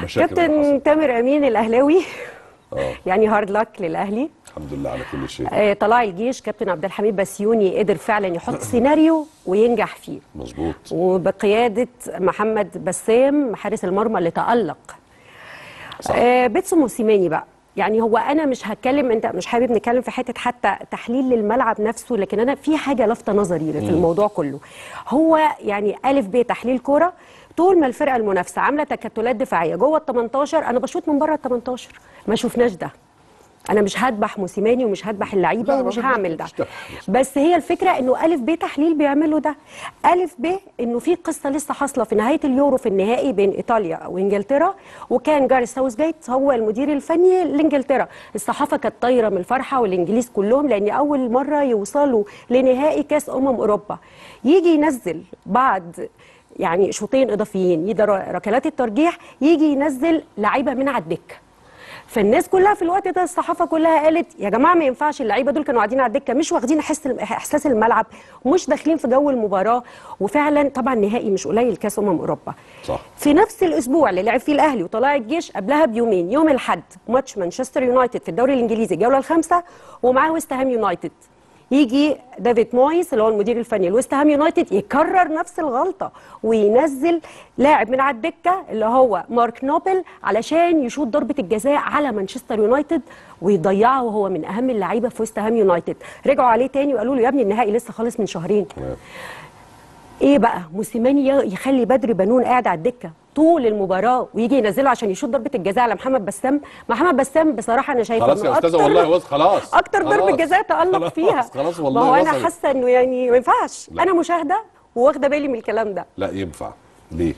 المشاكل اللي كابتن حصلت. تامر امين الاهلاوي اه يعني هارد لك للاهلي الحمد لله على كل شيء آه، طلائع الجيش كابتن عبد الحميد بسيوني قدر فعلا يحط سيناريو وينجح فيه مظبوط وبقياده محمد بسام حارس المرمى اللي تالق صح. آه بيتسو موسيماني بقى يعني هو انا مش هتكلم انت مش حابب نتكلم في حته حتى تحليل للملعب نفسه لكن انا في حاجه لافته نظري في الموضوع كله هو يعني الف ب تحليل كوره طول ما الفرقه المنافسه عامله تكتلات دفاعيه جوه ال 18 انا بشوط من بره ال 18 ما شفناش ده انا مش هذبح موسيماني ومش هذبح اللعيبه لا، ومش ما هعمل ده مش ده. بس هي الفكره انه الف ب تحليل بيعملوا ده الف ب انه في قصه لسه حاصله في نهايه اليورو في النهائي بين ايطاليا وانجلترا وكان جاري ساوث جيت هو المدير الفني لانجلترا الصحافه كانت طايره من الفرحه والانجليز كلهم لان اول مره يوصلوا لنهائي كاس امم اوروبا يجي ينزل بعد يعني شوطين اضافيين يجي ركلات الترجيح يجي ينزل لعيبه من على الدكه فالناس كلها في الوقت ده الصحافه كلها قالت يا جماعه ما ينفعش اللعيبه دول كانوا قاعدين على الدكه مش واخدين حس احساس الملعب ومش داخلين في جو المباراه وفعلا طبعا نهائي مش قليل كاس امم اوروبا صح. في نفس الاسبوع اللي لعب فيه الاهلي وطلائع الجيش قبلها بيومين يوم الاحد ماتش مانشستر يونايتد في الدوري الانجليزي الجوله الخامسه ومعاه ويست هام يونايتد يجي دافيد مويس اللي هو المدير الفني لويست هام يونايتد يكرر نفس الغلطه وينزل لاعب من على الدكه اللي هو مارك نوبل علشان يشوط ضربه الجزاء على مانشستر يونايتد ويضيعها وهو من اهم اللعيبه في ويست هام يونايتد رجعوا عليه تاني وقالوا له يا ابني النهائي لسه خالص من شهرين تمام. ايه بقى موسيماني ي- يخلي بدري بنون قاعد على الدكه طول المباراه ويجي ينزله عشان يشوط ضربه الجزاء على محمد بسام محمد بسام بصراحه انا شايفه خلاص إنه يا استاذه أكتر- والله وز خلاص اكتر ضربه خلاص. جزاء تالق خلاص، فيها خلاص ما والله هو انا وصلت. حاسه انه يعني ما ينفعش لا. انا مشاهده وواخده بالي من الكلام ده لا ينفع ليه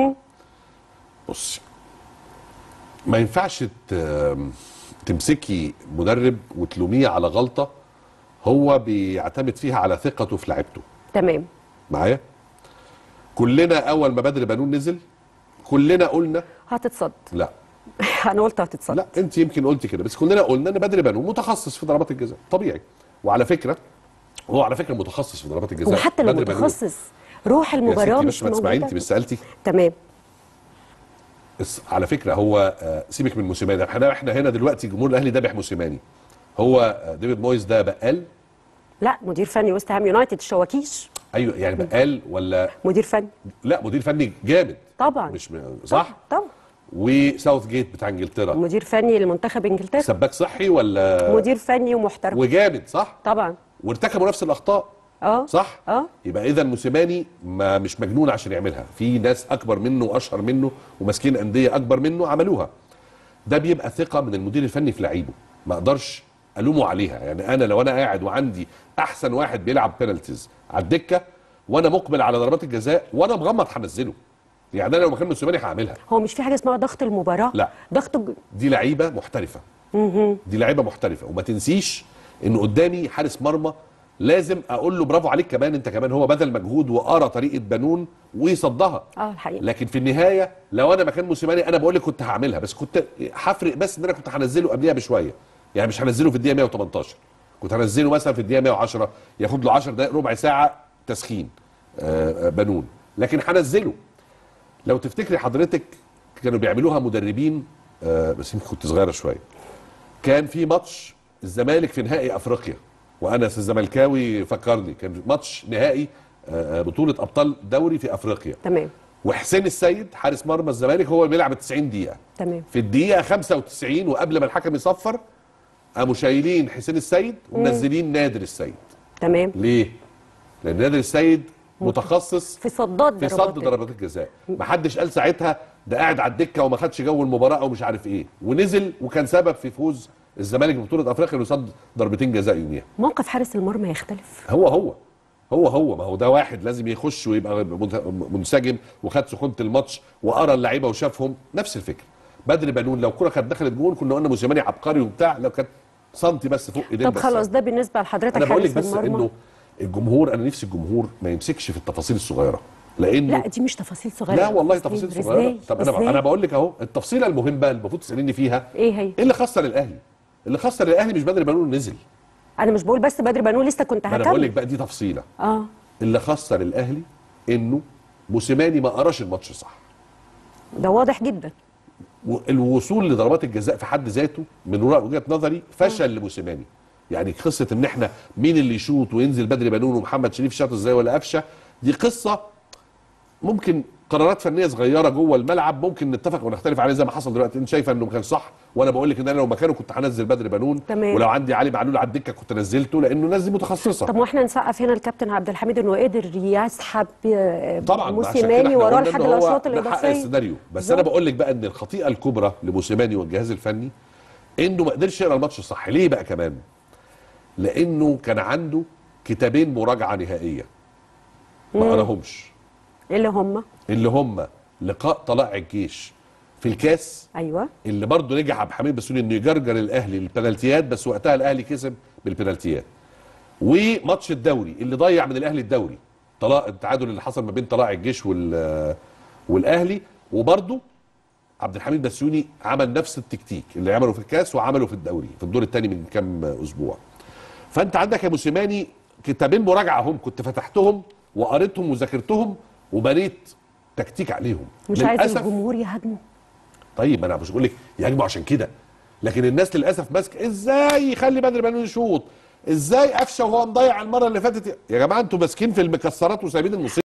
بصي ما ينفعش ت- تمسكي مدرب وتلوميه على غلطه هو بيعتمد فيها على ثقته في لعيبته تمام معايا كلنا اول ما بدر بنون نزل كلنا قلنا هتتصد لا انا قلت هتتصد لا انت يمكن قلت كده بس كلنا قلنا ان بدر بنون متخصص في ضربات الجزاء طبيعي وعلى فكره هو على فكره متخصص في ضربات الجزاء وحتى لو بدر بنون. متخصص روح يا المباراه ستي مش بس ما تسمعيني موجوده انت بس سالتي تمام بس على فكره هو آه، سيبك من موسيماني احنا احنا هنا دلوقتي جمهور الاهلي ذابح موسيماني هو آه، ديفيد مويس ده بقال لا مدير فني ويست هام يونايتد الشواكيش ايوه يعني بقال ولا مدير فني لا مدير فني جامد طبعا مش م... صح طبعا وساوث جيت بتاع انجلترا مدير فني لمنتخب انجلترا سباك صحي ولا مدير فني ومحترم وجامد صح طبعا وارتكبوا نفس الاخطاء اه صح اه يبقى اذا موسيماني ما مش مجنون عشان يعملها في ناس اكبر منه واشهر منه وماسكين انديه اكبر منه عملوها ده بيبقى ثقه من المدير الفني في لعيبه ما اقدرش الومه عليها يعني انا لو انا قاعد وعندي احسن واحد بيلعب بينالتيز على الدكه وانا مقبل على ضربات الجزاء وانا مغمض هنزله يعني انا لو مكان موسيماني هعملها هو مش في حاجه اسمها ضغط المباراه لا. ضغط الج- دي لعيبه محترفه دي لعيبه محترفه وما تنسيش ان قدامي حارس مرمى لازم اقول له برافو عليك كمان انت كمان هو بذل مجهود وقرا طريقه بنون ويصدها اه الحقيقه لكن في النهايه لو انا مكان موسيماني انا بقول لك كنت هعملها بس كنت هفرق بس ان انا كنت هنزله قبلها بشويه يعني مش هنزله في الدقيقه 118 كنت هنزله مثلا في الدقيقه 110 ياخد له 10 دقائق ربع ساعه تسخين آه، آه، بنون لكن هنزله لو تفتكري حضرتك كانوا بيعملوها مدربين آه، بس يمكن كنت صغيره شويه كان في ماتش الزمالك في نهائي افريقيا وانس الزملكاوي فكرني كان ماتش نهائي آه، آه، بطوله ابطال دوري في افريقيا تمام وحسين السيد حارس مرمى الزمالك هو اللي بيلعب 90 دقيقه تمام في الدقيقه 95 وقبل ما الحكم يصفر قاموا شايلين حسين السيد ومنزلين نادر السيد تمام ليه لان نادر السيد متخصص في صداد في ضربات صد ضربات الجزاء ما حدش قال ساعتها ده قاعد على الدكه وما خدش جو المباراه او مش عارف ايه ونزل وكان سبب في فوز الزمالك ببطوله افريقيا انه صد ضربتين جزاء يوميها موقف حارس المرمى يختلف هو هو هو هو ما هو ده واحد لازم يخش ويبقى منت- منسجم وخد سخونه الماتش وقرا اللعيبه وشافهم نفس الفكره بدر بنون لو كره كانت دخلت جون كنا قلنا موسيماني عبقري وبتاع لو كانت سنتي بس فوق ايدين طب بس خلاص ده بالنسبه لحضرتك انا بقول لك حارس بس المرمى انه الجمهور انا نفسي الجمهور ما يمسكش في التفاصيل الصغيره لانه لا دي مش تفاصيل صغيره لا والله تفاصيل. تفاصيل صغيره إزاي؟ طب انا إزاي؟ انا بقول لك اهو التفصيله المهمه اللي المفروض تساليني فيها ايه هي ايه اللي خسر الاهلي اللي خسر الاهلي مش بدر بنون نزل انا مش بقول بس بدري بنون لسه كنت ما انا بقول لك هكمل بقى دي تفصيله اه اللي خسر الاهلي انه موسيماني ما قراش الماتش صح ده واضح جدا والوصول لضربات الجزاء في حد ذاته من وجهه نظري فشل لموسيماني يعني قصه ان احنا مين اللي يشوط وينزل بدري بنون ومحمد شريف شاط ازاي ولا قفشه دي قصه ممكن قرارات فنيه صغيره جوه الملعب ممكن نتفق ونختلف عليها زي ما حصل دلوقتي انت شايفه انه كان صح وانا بقول لك ان انا لو مكانه كنت هنزل بدري بنون تمام. ولو عندي علي معلول على الدكه كنت نزلته لانه الناس دي متخصصه طب واحنا نسقف هنا الكابتن عبد الحميد انه قدر يسحب آه، طبعا عشان كده موسيماني احنا وراه قلنا لحد إن هو الاشواط ده حق الاضافيه السيناريو بس بالظبط. انا بقول لك بقى ان الخطيئه الكبرى لموسيماني والجهاز الفني انه ما قدرش يقرا الماتش صح ليه بقى كمان لانه كان عنده كتابين مراجعه نهائيه ما قراهمش اللي هم اللي هم لقاء طلائع الجيش في الكاس ايوه اللي برضه نجح عبد الحميد بسيوني انه يجرجر الاهلي للبنالتيات بس وقتها الاهلي كسب بالبنالتيات وماتش الدوري اللي ضيع من الاهلي الدوري طلاق التعادل اللي حصل ما بين طلائع الجيش وال والاهلي وبرضه عبد الحميد بسيوني عمل نفس التكتيك اللي عمله في الكاس وعمله في الدوري في الدور الثاني من كام اسبوع فانت عندك يا موسيماني كتابين مراجعه هم كنت فتحتهم وقريتهم وذاكرتهم وبنيت تكتيك عليهم مش عايز للأسف- الجمهور يهاجمه طيب انا مش بقول لك يهاجموا عشان كده لكن الناس للاسف ماسكه ازاي يخلي بدر بنون يشوط ازاي قفشه وهو مضيع المره اللي فاتت يا جماعه انتوا ماسكين في المكسرات وسايبين المصيبه